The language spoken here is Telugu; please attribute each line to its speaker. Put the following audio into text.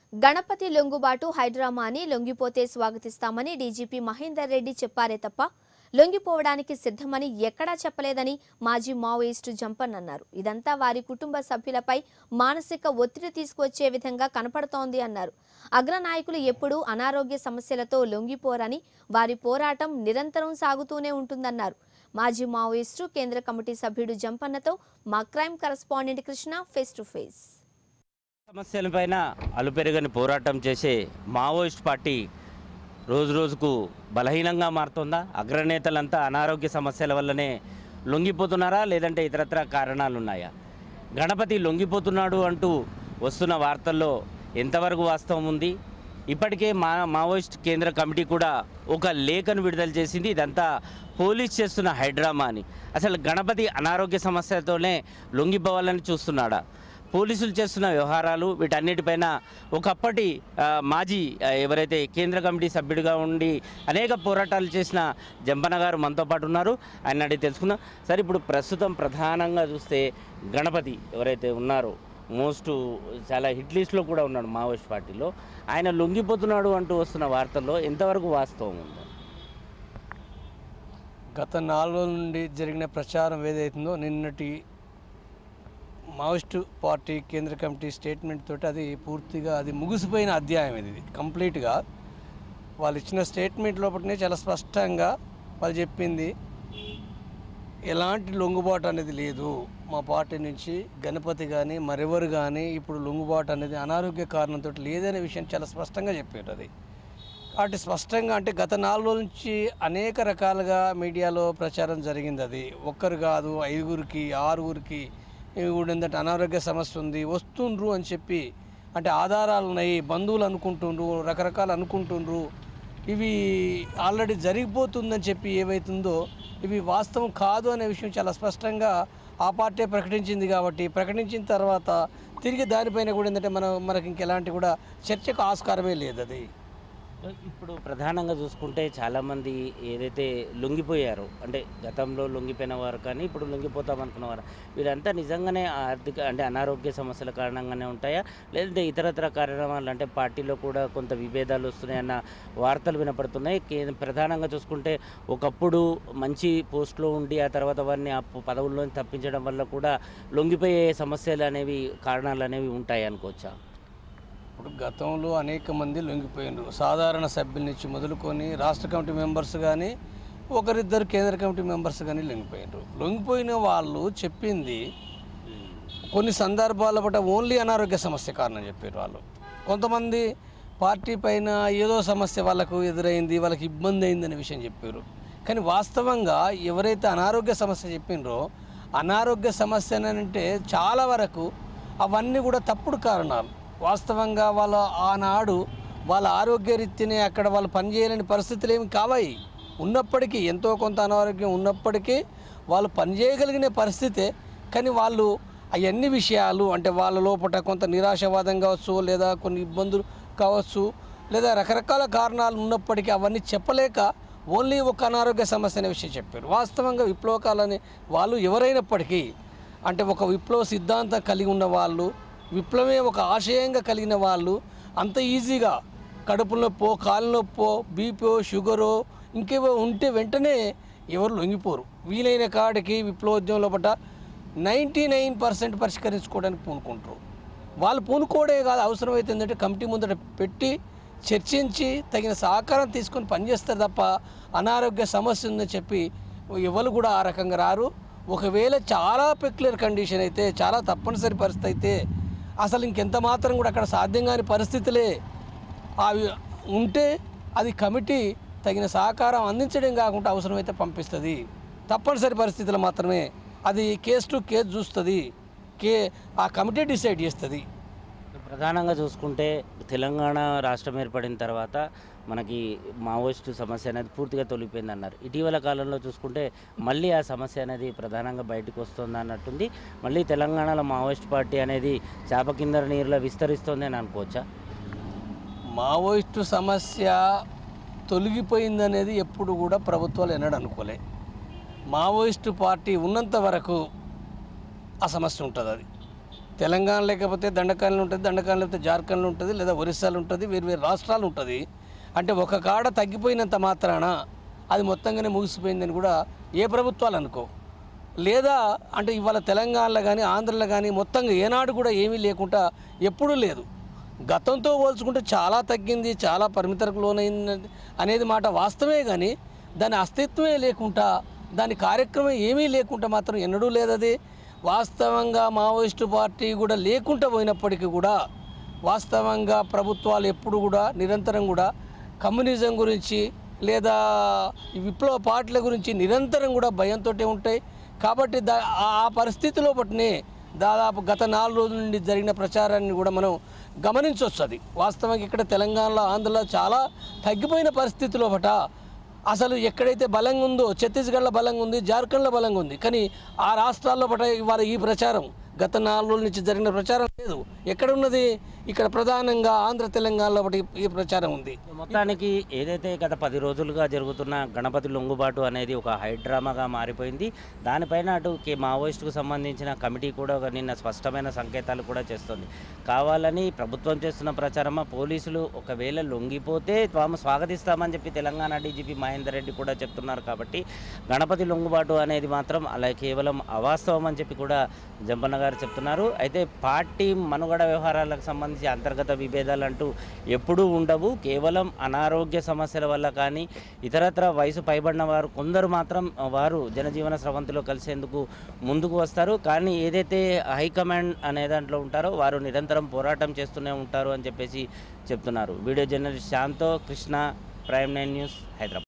Speaker 1: గణపతి లొంగుబాటు హైడ్రామా అని లొంగిపోతే స్వాగతిస్తామని డీజీపీ మహేందర్ రెడ్డి చెప్పారే తప్ప లొంగిపోవడానికి సిద్ధమని ఎక్కడా చెప్పలేదని మాజీ మావోయిస్టు జంపన్ అన్నారు ఇదంతా వారి కుటుంబ సభ్యులపై మానసిక ఒత్తిడి తీసుకువచ్చే విధంగా కనపడుతోంది అన్నారు అగ్రనాయకులు ఎప్పుడూ అనారోగ్య సమస్యలతో లొంగిపోరని వారి పోరాటం నిరంతరం సాగుతూనే ఉంటుందన్నారు మాజీ మావోయిస్టు కేంద్ర కమిటీ సభ్యుడు జంపన్నతో మా crime correspondent Krishna face to face
Speaker 2: సమస్యలపైన అలుపెరగని పోరాటం చేసే మావోయిస్ట్ పార్టీ రోజు రోజుకు బలహీనంగా మారుతుందా అగ్రనేతలంతా అనారోగ్య సమస్యల వల్లనే లొంగిపోతున్నారా లేదంటే ఇతరత్ర కారణాలు ఉన్నాయా గణపతి లొంగిపోతున్నాడు అంటూ వస్తున్న వార్తల్లో ఎంతవరకు వాస్తవం ఉంది ఇప్పటికే మా మావోయిస్ట్ కేంద్ర కమిటీ కూడా ఒక లేఖను విడుదల చేసింది ఇదంతా పోలీస్ చేస్తున్న హైడ్రామా అని అసలు గణపతి అనారోగ్య సమస్యతోనే లొంగిపోవాలని చూస్తున్నాడా పోలీసులు చేస్తున్న వ్యవహారాలు వీటన్నిటిపైన ఒకప్పటి ఆ, మాజీ ఆ, ఎవరైతే కేంద్ర కమిటీ సభ్యుడిగా ఉండి అనేక పోరాటాలు చేసిన జంపన్న గారు మనతో పాటు ఉన్నారు ఆయన అడిగి తెలుసుకుందాం సరే ఇప్పుడు ప్రస్తుతం ప్రధానంగా చూస్తే గణపతి ఎవరైతే ఉన్నారో మోస్ట్ చాలా హిట్ లిస్ట్లో కూడా ఉన్నాడు మావోయిస్ట్ పార్టీలో ఆయన లొంగిపోతున్నాడు అంటూ వస్తున్న వార్తల్లో ఎంతవరకు వాస్తవం ఉందో
Speaker 3: గత నాలుగు రోజుల నుండి జరిగిన ప్రచారం ఏదైతుందో నిన్నటి మావోయిస్టు పార్టీ కేంద్ర కమిటీ స్టేట్మెంట్ తోటి అది పూర్తిగా అది ముగిసిపోయిన అధ్యాయం ఇది కంప్లీట్గా వాళ్ళు ఇచ్చిన స్టేట్మెంట్ లోపలనే చాలా స్పష్టంగా వాళ్ళు చెప్పింది ఎలాంటి లొంగుబాటు అనేది లేదు మా పార్టీ నుంచి గణపతి కానీ మరెవరు కానీ ఇప్పుడు లొంగుబాటు అనేది అనారోగ్య కారణంతో లేదనే విషయం చాలా స్పష్టంగా చెప్పారు అది కాబట్టి స్పష్టంగా అంటే గత నాలుగు రోజుల నుంచి అనేక రకాలుగా మీడియాలో ప్రచారం జరిగింది అది ఒక్కరు కాదు ఐదుగురికి ఆరుగురికి ఇవి కూడా ఏంటంటే అనారోగ్య సమస్య ఉంది వస్తుండ్రు అని చెప్పి అంటే ఆధారాలు ఉన్నాయి బంధువులు అనుకుంటుండ్రు రకరకాలు అనుకుంటుండ్రు ఇవి ఆల్రెడీ జరిగిపోతుందని చెప్పి ఏవైతుందో ఇవి వాస్తవం కాదు అనే విషయం చాలా స్పష్టంగా ఆ పార్టీ ప్రకటించింది కాబట్టి ప్రకటించిన తర్వాత తిరిగి దానిపైన కూడా ఏంటంటే మనం మనకి ఇంకెలాంటి కూడా చర్చకు ఆస్కారమే లేదు అది
Speaker 2: ఇప్పుడు ప్రధానంగా చూసుకుంటే చాలామంది ఏదైతే లొంగిపోయారో అంటే గతంలో లొంగిపోయిన వారు కానీ ఇప్పుడు లొంగిపోతాం అనుకున్నవారు వీరంతా నిజంగానే ఆర్థిక అంటే అనారోగ్య సమస్యల కారణంగానే ఉంటాయా లేదంటే ఇతరత్ర కారణాలు అంటే పార్టీలో కూడా కొంత విభేదాలు వస్తున్నాయన్న వార్తలు వినపడుతున్నాయి కే- ప్రధానంగా చూసుకుంటే ఒకప్పుడు మంచి పోస్ట్లో ఉండి ఆ తర్వాత వారిని ఆ ప- పదవుల్లో తప్పించడం వల్ల కూడా లొంగిపోయే సమస్యలు అనేవి కారణాలు అనేవి ఉంటాయి అనుకోవచ్చా
Speaker 3: ఇప్పుడు గతంలో అనేక మంది లొంగిపోయినారు సాధారణ సభ్యుల నుంచి మొదలుకొని రాష్ట్ర కమిటీ మెంబర్స్ కానీ ఒకరిద్దరు కేంద్ర కమిటీ మెంబర్స్ కానీ లొంగిపోయినారు లొంగిపోయిన వాళ్ళు చెప్పింది కొన్ని సందర్భాల పట్ల ఓన్లీ అనారోగ్య సమస్య కారణం చెప్పారు వాళ్ళు కొంతమంది పార్టీ పైన ఏదో సమస్య వాళ్ళకు ఎదురైంది వాళ్ళకి ఇబ్బంది అయిందనే విషయం చెప్పారు కానీ వాస్తవంగా ఎవరైతే అనారోగ్య సమస్య చెప్పినరో అనారోగ్య సమస్య అని అంటే చాలా వరకు అవన్నీ కూడా తప్పుడు కారణాలు వాస్తవంగా వాళ్ళ ఆనాడు వాళ్ళ ఆరోగ్య రీత్యానే అక్కడ వాళ్ళు పనిచేయలేని పరిస్థితులు ఏమి కావాయి ఉన్నప్పటికీ ఎంతో కొంత అనారోగ్యం ఉన్నప్పటికీ వాళ్ళు పనిచేయగలిగిన పరిస్థితే కానీ వాళ్ళు అవన్నీ విషయాలు అంటే వాళ్ళ లోపల కొంత నిరాశవాదం కావచ్చు లేదా కొన్ని ఇబ్బందులు కావచ్చు లేదా రకరకాల కారణాలు ఉన్నప్పటికీ అవన్నీ చెప్పలేక ఓన్లీ ఒక అనారోగ్య సమస్య అనే విషయం చెప్పారు వాస్తవంగా విప్లవకాలని వాళ్ళు ఎవరైనప్పటికీ అంటే ఒక విప్లవ సిద్ధాంతం కలిగి ఉన్న వాళ్ళు విప్లవమే ఒక ఆశయంగా కలిగిన వాళ్ళు అంత ఈజీగా కడుపు నొప్పో కాలు నొప్పో బీపో షుగరో ఇంకేవో ఉంటే వెంటనే ఎవరు లొంగిపోరు వీలైన కాడికి విప్లవోద్యమంలో పట్ట నైంటీ నైన్ పర్సెంట్ పరిష్కరించుకోవడానికి పూనుకుంటారు వాళ్ళు పూనుకోవడే కాదు అవసరమైతే ఏంటంటే కమిటీ ముందట పెట్టి చర్చించి తగిన సహకారం తీసుకొని పనిచేస్తారు తప్ప అనారోగ్య సమస్య ఉందని చెప్పి ఎవరు కూడా ఆ రకంగా రారు ఒకవేళ చాలా పెక్యులర్ కండిషన్ అయితే చాలా తప్పనిసరి పరిస్థితి అయితే అసలు ఇంకెంత మాత్రం కూడా అక్కడ సాధ్యం కాని పరిస్థితులే అవి ఉంటే అది కమిటీ తగిన సహకారం అందించడం కాకుండా అవసరమైతే పంపిస్తుంది తప్పనిసరి పరిస్థితులు మాత్రమే అది కేసు టు కేసు చూస్తుంది కే ఆ కమిటీ డిసైడ్ చేస్తుంది
Speaker 2: ప్రధానంగా చూసుకుంటే తెలంగాణ రాష్ట్రం ఏర్పడిన తర్వాత మనకి మావోయిస్టు సమస్య అనేది పూర్తిగా తొలిపోయింది అన్నారు ఇటీవల కాలంలో చూసుకుంటే మళ్ళీ ఆ సమస్య అనేది ప్రధానంగా బయటకు వస్తుంది అన్నట్టుంది మళ్ళీ తెలంగాణలో మావోయిస్ట్ పార్టీ అనేది చేప కింద నీరులో విస్తరిస్తుంది అని అనుకోవచ్చా
Speaker 3: మావోయిస్టు సమస్య తొలగిపోయిందనేది ఎప్పుడు కూడా ప్రభుత్వాలు ఎన్నడూ అనుకోలే మావోయిస్టు పార్టీ ఉన్నంత వరకు ఆ సమస్య ఉంటుంది అది తెలంగాణ లేకపోతే దండకాయలు ఉంటుంది దండకాయలు లేకపోతే జార్ఖండ్లో ఉంటుంది లేదా ఒరిస్సాలో ఉంటుంది వేరు వేరు రాష్ట్రాలు ఉంటుంది అంటే ఒక కాడ తగ్గిపోయినంత మాత్రాన అది మొత్తంగానే ముగిసిపోయిందని కూడా ఏ ప్రభుత్వాలు అనుకో లేదా అంటే ఇవాళ తెలంగాణలో కానీ ఆంధ్రలో కానీ మొత్తంగా ఏనాడు కూడా ఏమీ లేకుండా ఎప్పుడూ లేదు గతంతో పోల్చుకుంటే చాలా తగ్గింది చాలా పరిమితలకు లోనైంది అనేది మాట వాస్తవమే కానీ దాని అస్తిత్వమే లేకుండా దాని కార్యక్రమం ఏమీ లేకుండా మాత్రం ఎన్నడూ లేదది వాస్తవంగా మావోయిస్టు పార్టీ కూడా లేకుండా పోయినప్పటికీ కూడా వాస్తవంగా ప్రభుత్వాలు ఎప్పుడు కూడా నిరంతరం కూడా కమ్యూనిజం గురించి లేదా ఈ విప్లవ పార్టీల గురించి నిరంతరం కూడా భయంతో ఉంటాయి కాబట్టి దా ఆ ఆ పరిస్థితిలో బట్టినే దాదాపు గత నాలుగు రోజుల నుండి జరిగిన ప్రచారాన్ని కూడా మనం గమనించవచ్చు అది వాస్తవంగా ఇక్కడ తెలంగాణలో ఆంధ్రలో చాలా తగ్గిపోయిన పరిస్థితిలో బట అసలు ఎక్కడైతే బలంగా ఉందో ఛత్తీస్గఢ్లో బలంగా ఉంది జార్ఖండ్లో బలంగా ఉంది కానీ ఆ రాష్ట్రాల్లో పట ఇవాళ ఈ ప్రచారం గత నాలుగు రోజుల నుంచి జరిగిన ప్రచారం లేదు ఎక్కడ ఉన్నది ఇక్కడ ప్రధానంగా ఆంధ్ర తెలంగాణలో ఒకటి ఈ ప్రచారం ఉంది
Speaker 2: మొత్తానికి ఏదైతే గత పది రోజులుగా జరుగుతున్న గణపతి లొంగుబాటు అనేది ఒక హైడ్రామాగా మారిపోయింది దానిపైన అటు కే మావోయిస్టుకు సంబంధించిన కమిటీ కూడా ఒక నిన్న స్పష్టమైన సంకేతాలు కూడా చేస్తుంది కావాలని ప్రభుత్వం చేస్తున్న ప్రచారమా పోలీసులు ఒకవేళ లొంగిపోతే తాము స్వాగతిస్తామని చెప్పి తెలంగాణ డీజీపీ మహేందర్ రెడ్డి కూడా చెప్తున్నారు కాబట్టి గణపతి లొంగుబాటు అనేది మాత్రం అలా కేవలం అవాస్తవం అని చెప్పి కూడా జంపన్న గారు చెప్తున్నారు అయితే పార్టీ మనుగడ వ్యవహారాలకు సంబంధించి అంతర్గత విభేదాలు అంటూ ఎప్పుడూ ఉండవు కేవలం అనారోగ్య సమస్యల వల్ల కానీ ఇతరత్ర వయసు పైబడిన వారు కొందరు మాత్రం వారు జనజీవన స్రవంతిలో కలిసేందుకు ముందుకు వస్తారు కానీ ఏదైతే హైకమాండ్ అనే దాంట్లో ఉంటారో వారు నిరంతరం పోరాటం చేస్తూనే ఉంటారు అని చెప్పేసి చెప్తున్నారు వీడియో జర్నలిస్ట్ శ్యామ్తో Krishna prime nine news Hyderabad